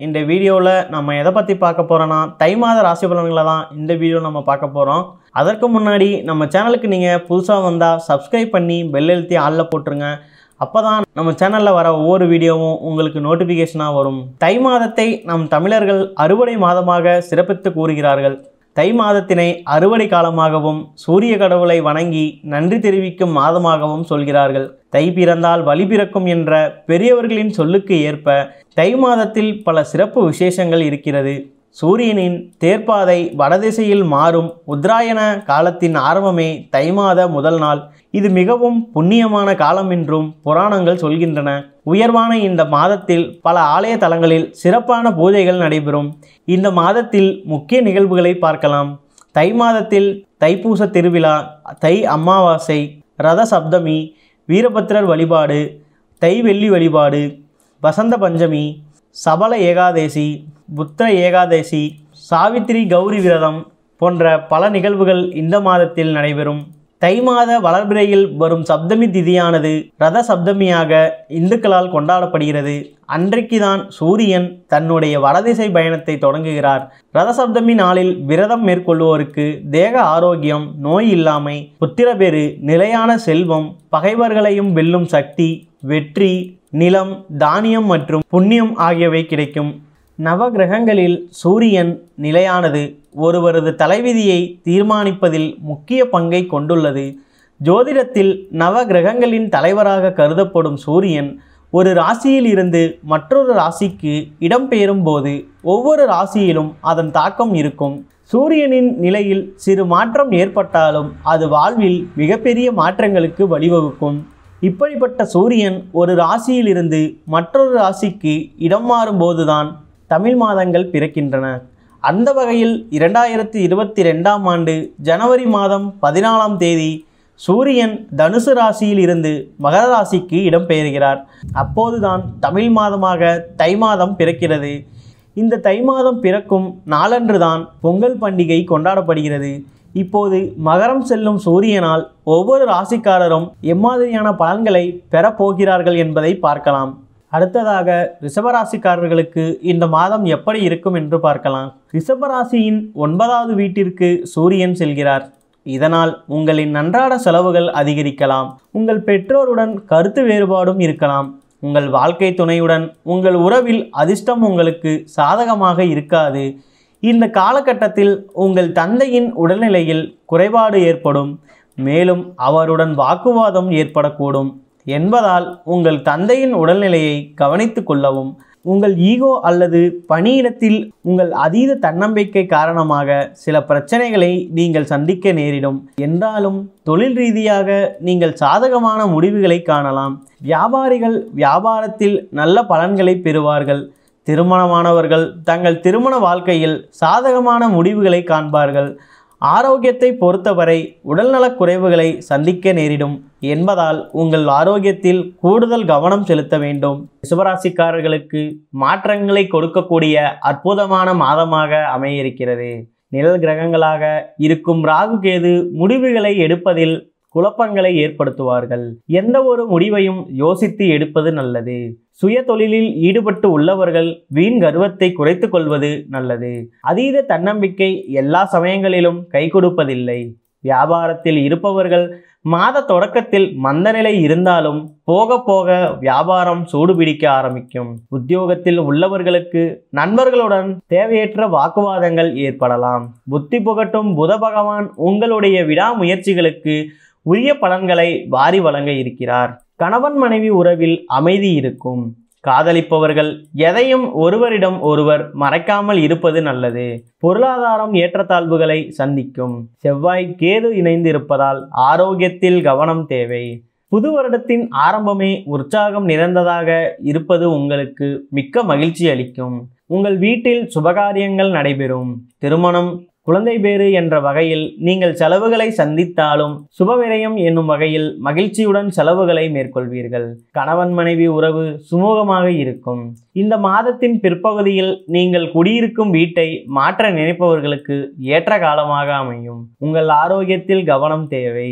இந்த வீடியோவில் நம்ம எதை பற்றி பார்க்க போகிறோன்னா தை மாத ராசி பலன்களை தான் இந்த வீடியோ நம்ம பார்க்க போகிறோம் அதற்கு முன்னாடி நம்ம சேனலுக்கு நீங்கள் புதுசாக வந்தால் சப்ஸ்கிரைப் பண்ணி பெல் எழுத்தி ஆளில் போட்டுருங்க அப்போ தான் நம்ம சேனலில் வர ஒவ்வொரு வீடியோவும் உங்களுக்கு நோட்டிஃபிகேஷனாக வரும் தை மாதத்தை நம் தமிழர்கள் அறுவடை மாதமாக சிறப்பித்து கூறுகிறார்கள் தை மாதத்தினை அறுவடை காலமாகவும் சூரிய கடவுளை வணங்கி நன்றி தெரிவிக்கும் மாதமாகவும் சொல்கிறார்கள் தை பிறந்தால் வழி பிறக்கும் என்ற பெரியவர்களின் சொல்லுக்கு ஏற்ப தை மாதத்தில் பல சிறப்பு விசேஷங்கள் இருக்கிறது சூரியனின் தேர்ப்பாதை வடதிசையில் மாறும் உத்தராயண காலத்தின் ஆரம்பமே தை மாத முதல் நாள் இது மிகவும் புண்ணியமான காலம் என்றும் புராணங்கள் சொல்கின்றன உயர்வான இந்த மாதத்தில் பல ஆலய தலங்களில் சிறப்பான பூஜைகள் நடைபெறும் இந்த மாதத்தில் முக்கிய நிகழ்வுகளை பார்க்கலாம் தை மாதத்தில் தைப்பூச திருவிழா தை அமாவாசை ரத சப்தமி வீரபத்திரர் வழிபாடு தை வெள்ளி வழிபாடு வசந்த பஞ்சமி சபல ஏகாதேசி புத்திர ஏகாதேசி சாவித்திரி கௌரி விரதம் போன்ற பல நிகழ்வுகள் இந்த மாதத்தில் நடைபெறும் தை மாத வளர்பிறையில் வரும் சப்தமி திதியானது ரத சப்தமியாக இந்துக்களால் கொண்டாடப்படுகிறது அன்றைக்குதான் சூரியன் தன்னுடைய வடதிசை பயணத்தை தொடங்குகிறார் ரத சப்தமி நாளில் விரதம் மேற்கொள்வோருக்கு தேக ஆரோக்கியம் நோய் இல்லாமை புத்திரபேறு நிலையான செல்வம் பகைவர்களையும் வெல்லும் சக்தி வெற்றி நிலம் தானியம் மற்றும் புண்ணியம் ஆகியவை கிடைக்கும் நவகிரகங்களில் சூரியன் நிலையானது ஒருவரது தலைவிதியை தீர்மானிப்பதில் முக்கிய பங்கை கொண்டுள்ளது ஜோதிடத்தில் நவகிரகங்களின் தலைவராக கருதப்படும் சூரியன் ஒரு ராசியில் இருந்து மற்றொரு ராசிக்கு இடம்பெயரும் போது ஒவ்வொரு ராசியிலும் அதன் தாக்கம் இருக்கும் சூரியனின் நிலையில் சிறு மாற்றம் ஏற்பட்டாலும் அது வாழ்வில் மிகப்பெரிய மாற்றங்களுக்கு வழிவகுக்கும் இப்படிப்பட்ட சூரியன் ஒரு ராசியிலிருந்து மற்றொரு ராசிக்கு இடம் மாறும்போதுதான் தமிழ் மாதங்கள் பிறக்கின்றன அந்த வகையில் இரண்டாயிரத்தி இருபத்தி ரெண்டாம் ஆண்டு ஜனவரி மாதம் பதினாலாம் தேதி சூரியன் தனுசு ராசியில் இருந்து மகர ராசிக்கு இடம்பெயர்கிறார் அப்போதுதான் தமிழ் மாதமாக தை மாதம் பிறக்கிறது இந்த தை மாதம் பிறக்கும் நாளன்றுதான் பொங்கல் பண்டிகை கொண்டாடப்படுகிறது இப்போது மகரம் செல்லும் சூரியனால் ஒவ்வொரு ராசிக்காரரும் எம்மாதிரியான பலன்களை பெறப்போகிறார்கள் என்பதை பார்க்கலாம் அடுத்ததாக ரிஷபராசிக்காரர்களுக்கு இந்த மாதம் எப்படி இருக்கும் என்று பார்க்கலாம் ரிஷபராசியின் ஒன்பதாவது வீட்டிற்கு சூரியன் செல்கிறார் இதனால் உங்களின் அன்றாட செலவுகள் அதிகரிக்கலாம் உங்கள் பெற்றோருடன் கருத்து வேறுபாடும் இருக்கலாம் உங்கள் வாழ்க்கை துணையுடன் உங்கள் உறவில் அதிர்ஷ்டம் உங்களுக்கு சாதகமாக இருக்காது இந்த காலகட்டத்தில் உங்கள் தந்தையின் உடல்நிலையில் குறைபாடு ஏற்படும் மேலும் அவருடன் வாக்குவாதம் ஏற்படக்கூடும் என்பதால் உங்கள் தந்தையின் உடல்நிலையை கவனித்து கொள்ளவும் உங்கள் ஈகோ அல்லது பணியிடத்தில் உங்கள் அதீத தன்னம்பிக்கை காரணமாக சில பிரச்சனைகளை நீங்கள் சந்திக்க நேரிடும் என்றாலும் தொழில் ரீதியாக நீங்கள் சாதகமான முடிவுகளை காணலாம் வியாபாரிகள் வியாபாரத்தில் நல்ல பலன்களை பெறுவார்கள் திருமணமானவர்கள் தங்கள் திருமண வாழ்க்கையில் சாதகமான முடிவுகளை காண்பார்கள் ஆரோக்கியத்தை பொறுத்தவரை உடல்நலக் குறைவுகளை சந்திக்க நேரிடும் என்பதால் உங்கள் ஆரோக்கியத்தில் கூடுதல் கவனம் செலுத்த வேண்டும் ரிஷபராசிக்காரர்களுக்கு மாற்றங்களை கொடுக்கக்கூடிய அற்புதமான மாதமாக அமைய இருக்கிறது நிழல் கிரகங்களாக இருக்கும் ராகு கேது முடிவுகளை எடுப்பதில் குழப்பங்களை ஏற்படுத்துவார்கள் எந்த ஒரு முடிவையும் யோசித்து எடுப்பது நல்லது சுய தொழிலில் ஈடுபட்டு உள்ளவர்கள் வீண் கர்வத்தை குறைத்து கொள்வது நல்லது அதீத தன்னம்பிக்கை எல்லா சமயங்களிலும் கை கொடுப்பதில்லை வியாபாரத்தில் இருப்பவர்கள் மாத தொடக்கத்தில் மந்தநிலை இருந்தாலும் போக போக வியாபாரம் சூடுபிடிக்க ஆரம்பிக்கும் உத்தியோகத்தில் உள்ளவர்களுக்கு நண்பர்களுடன் தேவையற்ற வாக்குவாதங்கள் ஏற்படலாம் புத்தி புகட்டும் புத பகவான் உங்களுடைய விடாமுயற்சிகளுக்கு உரிய பலன்களை வாரி வழங்க இருக்கிறார் கணவன் மனைவி உறவில் அமைதி இருக்கும் காதலிப்பவர்கள் எதையும் ஒருவரிடம் ஒருவர் மறைக்காமல் இருப்பது நல்லது பொருளாதாரம் ஏற்றத்தாழ்வுகளை சந்திக்கும் செவ்வாய் கேது இணைந்து இருப்பதால் ஆரோக்கியத்தில் கவனம் தேவை புது வருடத்தின் ஆரம்பமே உற்சாகம் நிறைந்ததாக இருப்பது உங்களுக்கு மிக்க மகிழ்ச்சி அளிக்கும் உங்கள் வீட்டில் சுபகாரியங்கள் நடைபெறும் திருமணம் குழந்தை பேறு என்ற வகையில் நீங்கள் செலவுகளை சந்தித்தாலும் சுபவிரயம் என்னும் வகையில் மகிழ்ச்சியுடன் செலவுகளை மேற்கொள்வீர்கள் கணவன் மனைவி உறவு சுமூகமாக இருக்கும் இந்த மாதத்தின் பிற்பகுதியில் நீங்கள் குடியிருக்கும் வீட்டை மாற்ற நினைப்பவர்களுக்கு ஏற்ற காலமாக அமையும் உங்கள் ஆரோக்கியத்தில் கவனம் தேவை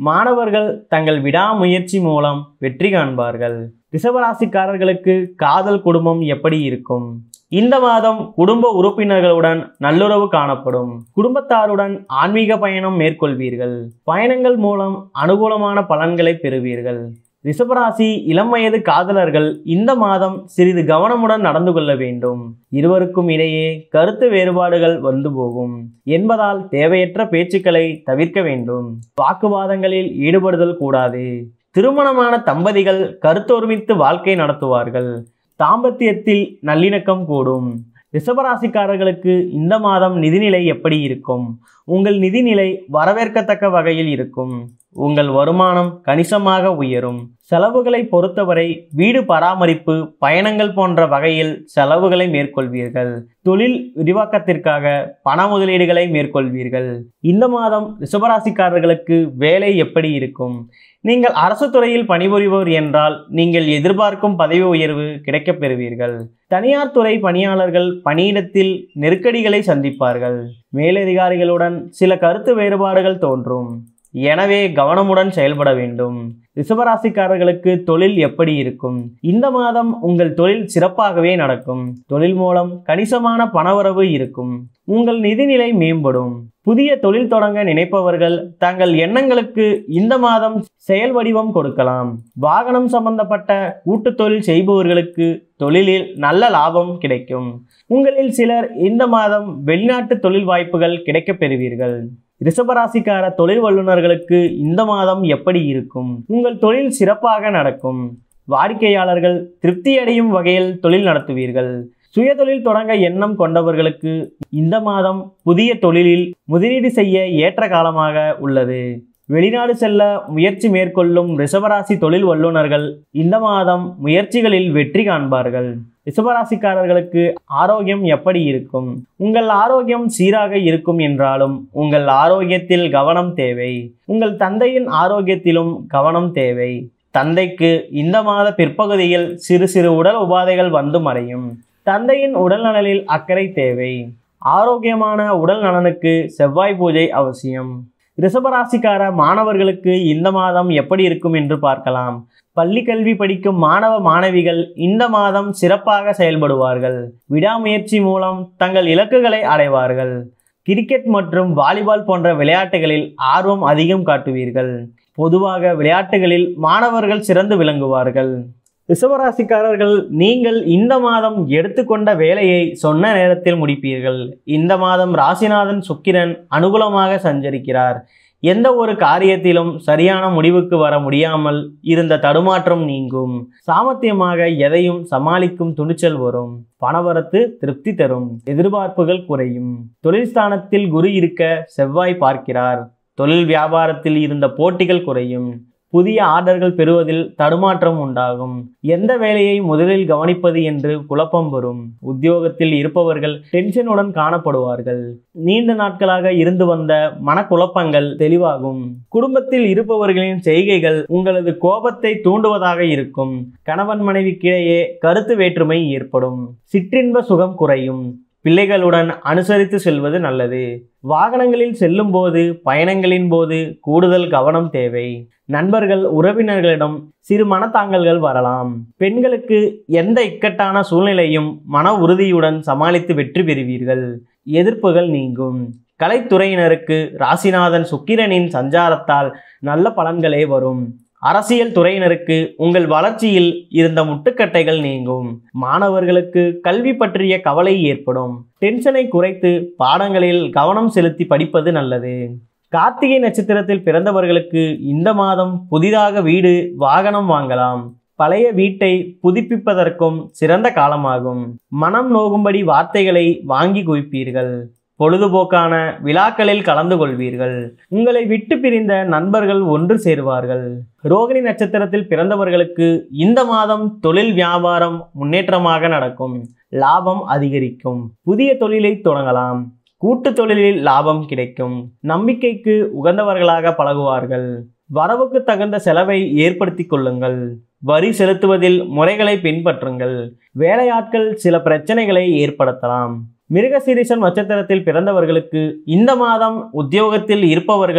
மாணவர்கள் தங்கள் விடாமுயற்சி மூலம் வெற்றி காண்பார்கள் ரிஷபராசிக்காரர்களுக்கு காதல் குடும்பம் எப்படி இருக்கும் இந்த மாதம் குடும்ப உறுப்பினர்களுடன் நல்லுறவு காணப்படும் குடும்பத்தாருடன் ஆன்மீக பயணம் மேற்கொள்வீர்கள் பயணங்கள் மூலம் அனுகூலமான பலன்களை பெறுவீர்கள் ரிஷபராசி இளம் வயது காதலர்கள் இந்த மாதம் சிறிது கவனமுடன் நடந்து கொள்ள வேண்டும் இருவருக்கும் இடையே கருத்து வேறுபாடுகள் வந்து போகும் என்பதால் தேவையற்ற பேச்சுக்களை தவிர்க்க வேண்டும் வாக்குவாதங்களில் ஈடுபடுதல் கூடாது திருமணமான தம்பதிகள் கருத்தொருமித்து வாழ்க்கை நடத்துவார்கள் தாம்பத்தியத்தில் நல்லிணக்கம் கூடும் ரிஷபராசிக்காரர்களுக்கு இந்த மாதம் நிதிநிலை எப்படி இருக்கும் உங்கள் நிதிநிலை வரவேற்கத்தக்க வகையில் இருக்கும் உங்கள் வருமானம் கணிசமாக உயரும் செலவுகளை பொறுத்தவரை வீடு பராமரிப்பு பயணங்கள் போன்ற வகையில் செலவுகளை மேற்கொள்வீர்கள் தொழில் விரிவாக்கத்திற்காக பண முதலீடுகளை மேற்கொள்வீர்கள் இந்த மாதம் ரிஷபராசிக்காரர்களுக்கு வேலை எப்படி இருக்கும் நீங்கள் அரசு துறையில் பணிபுரிபவர் என்றால் நீங்கள் எதிர்பார்க்கும் பதவி உயர்வு கிடைக்கப் பெறுவீர்கள் தனியார் துறை பணியாளர்கள் பணியிடத்தில் நெருக்கடிகளை சந்திப்பார்கள் மேலதிகாரிகளுடன் சில கருத்து வேறுபாடுகள் தோன்றும் எனவே கவனமுடன் செயல்பட வேண்டும் ரிஷபராசிக்காரர்களுக்கு தொழில் எப்படி இருக்கும் இந்த மாதம் உங்கள் தொழில் சிறப்பாகவே நடக்கும் தொழில் மூலம் கணிசமான பணவரவு இருக்கும் உங்கள் நிதிநிலை மேம்படும் புதிய தொழில் தொடங்க நினைப்பவர்கள் தங்கள் எண்ணங்களுக்கு இந்த மாதம் செயல் வடிவம் கொடுக்கலாம் வாகனம் சம்பந்தப்பட்ட கூட்டு தொழில் செய்பவர்களுக்கு தொழிலில் நல்ல லாபம் கிடைக்கும் உங்களில் சிலர் இந்த மாதம் வெளிநாட்டு தொழில் வாய்ப்புகள் கிடைக்கப் பெறுவீர்கள் ரிஷபராசிக்கார தொழில் வல்லுநர்களுக்கு இந்த மாதம் எப்படி இருக்கும் உங்கள் தொழில் சிறப்பாக நடக்கும் வாடிக்கையாளர்கள் திருப்தியடையும் வகையில் தொழில் நடத்துவீர்கள் சுயதொழில் தொடங்க எண்ணம் கொண்டவர்களுக்கு இந்த மாதம் புதிய தொழிலில் முதலீடு செய்ய ஏற்ற காலமாக உள்ளது வெளிநாடு செல்ல முயற்சி மேற்கொள்ளும் ரிஷபராசி தொழில் வல்லுநர்கள் இந்த மாதம் முயற்சிகளில் வெற்றி காண்பார்கள் ரிஷபராசிக்காரர்களுக்கு ஆரோக்கியம் எப்படி இருக்கும் உங்கள் ஆரோக்கியம் சீராக இருக்கும் என்றாலும் உங்கள் ஆரோக்கியத்தில் கவனம் தேவை உங்கள் தந்தையின் ஆரோக்கியத்திலும் கவனம் தேவை தந்தைக்கு இந்த மாத பிற்பகுதியில் சிறு சிறு உடல் உபாதைகள் வந்து மறையும் தந்தையின் உடல் நலனில் அக்கறை தேவை ஆரோக்கியமான உடல் நலனுக்கு செவ்வாய் பூஜை அவசியம் ரிஷபராசிக்கார மாணவர்களுக்கு இந்த மாதம் எப்படி இருக்கும் என்று பார்க்கலாம் பள்ளி கல்வி படிக்கும் மாணவ மாணவிகள் இந்த மாதம் சிறப்பாக செயல்படுவார்கள் விடாமுயற்சி மூலம் தங்கள் இலக்குகளை அடைவார்கள் கிரிக்கெட் மற்றும் வாலிபால் போன்ற விளையாட்டுகளில் ஆர்வம் அதிகம் காட்டுவீர்கள் பொதுவாக விளையாட்டுகளில் மாணவர்கள் சிறந்து விளங்குவார்கள் ரிஷபராசிக்காரர்கள் நீங்கள் இந்த மாதம் எடுத்துக்கொண்ட வேலையை சொன்ன நேரத்தில் முடிப்பீர்கள் இந்த மாதம் ராசிநாதன் சுக்கிரன் அனுகூலமாக சஞ்சரிக்கிறார் எந்த ஒரு காரியத்திலும் சரியான முடிவுக்கு வர முடியாமல் இருந்த தடுமாற்றம் நீங்கும் சாமர்த்தியமாக எதையும் சமாளிக்கும் துணிச்சல் வரும் பணவரத்து திருப்தி தரும் எதிர்பார்ப்புகள் குறையும் தொழில் ஸ்தானத்தில் குரு இருக்க செவ்வாய் பார்க்கிறார் தொழில் வியாபாரத்தில் இருந்த போட்டிகள் குறையும் புதிய ஆர்டர்கள் பெறுவதில் தடுமாற்றம் உண்டாகும் எந்த வேலையை முதலில் கவனிப்பது என்று குழப்பம் வரும் உத்தியோகத்தில் இருப்பவர்கள் டென்ஷனுடன் காணப்படுவார்கள் நீண்ட நாட்களாக இருந்து வந்த மனக்குழப்பங்கள் தெளிவாகும் குடும்பத்தில் இருப்பவர்களின் செய்கைகள் உங்களது கோபத்தை தூண்டுவதாக இருக்கும் கணவன் மனைவிக்கிடையே கருத்து வேற்றுமை ஏற்படும் சிற்றின்ப சுகம் குறையும் பிள்ளைகளுடன் அனுசரித்து செல்வது நல்லது வாகனங்களில் செல்லும் போது பயணங்களின் போது கூடுதல் கவனம் தேவை நண்பர்கள் உறவினர்களிடம் சிறு மனத்தாங்கல்கள் வரலாம் பெண்களுக்கு எந்த இக்கட்டான சூழ்நிலையும் மன உறுதியுடன் சமாளித்து வெற்றி பெறுவீர்கள் எதிர்ப்புகள் நீங்கும் கலைத்துறையினருக்கு ராசிநாதன் சுக்கிரனின் சஞ்சாரத்தால் நல்ல பலன்களே வரும் அரசியல் துறையினருக்கு உங்கள் வளர்ச்சியில் இருந்த முட்டுக்கட்டைகள் நீங்கும் மாணவர்களுக்கு கல்வி பற்றிய கவலை ஏற்படும் டென்ஷனை குறைத்து பாடங்களில் கவனம் செலுத்தி படிப்பது நல்லது கார்த்திகை நட்சத்திரத்தில் பிறந்தவர்களுக்கு இந்த மாதம் புதிதாக வீடு வாகனம் வாங்கலாம் பழைய வீட்டை புதுப்பிப்பதற்கும் சிறந்த காலமாகும் மனம் நோகும்படி வார்த்தைகளை வாங்கி குவிப்பீர்கள் பொழுதுபோக்கான விழாக்களில் கலந்து கொள்வீர்கள் உங்களை விட்டு பிரிந்த நண்பர்கள் ஒன்று சேருவார்கள் ரோகிணி நட்சத்திரத்தில் பிறந்தவர்களுக்கு இந்த மாதம் தொழில் வியாபாரம் முன்னேற்றமாக நடக்கும் லாபம் அதிகரிக்கும் புதிய தொழிலை தொடங்கலாம் கூட்டு தொழிலில் லாபம் கிடைக்கும் நம்பிக்கைக்கு உகந்தவர்களாக பழகுவார்கள் வரவுக்கு தகுந்த செலவை ஏற்படுத்திக் கொள்ளுங்கள் வரி செலுத்துவதில் முறைகளை பின்பற்றுங்கள் வேலையாட்கள் சில பிரச்சனைகளை ஏற்படுத்தலாம் மிருகசீரிஷம் நட்சத்திரத்தில் பிறந்தவர்களுக்கு இந்த மாதம் உத்தியோகத்தில் இருப்பவர்கள்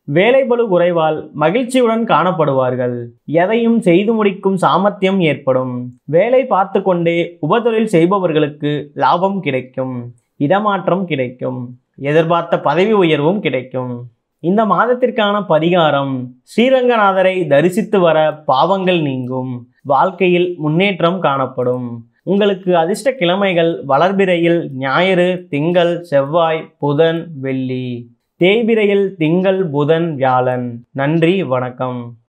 வேலைபளு குறைவால் மகிழ்ச்சியுடன் காணப்படுவார்கள் எதையும் செய்து முடிக்கும் சாமர்த்தியம் ஏற்படும் வேலை பார்த்து கொண்டே உபதொழில் செய்பவர்களுக்கு லாபம் கிடைக்கும் இடமாற்றம் கிடைக்கும் எதிர்பார்த்த பதவி உயர்வும் கிடைக்கும் இந்த மாதத்திற்கான பரிகாரம் ஸ்ரீரங்கநாதரை தரிசித்து வர பாவங்கள் நீங்கும் வாழ்க்கையில் முன்னேற்றம் காணப்படும் உங்களுக்கு அதிர்ஷ்ட கிழமைகள் வளர்பிறையில் ஞாயிறு திங்கள் செவ்வாய் புதன் வெள்ளி தேய்பிறையில் திங்கள் புதன் வியாழன் நன்றி வணக்கம்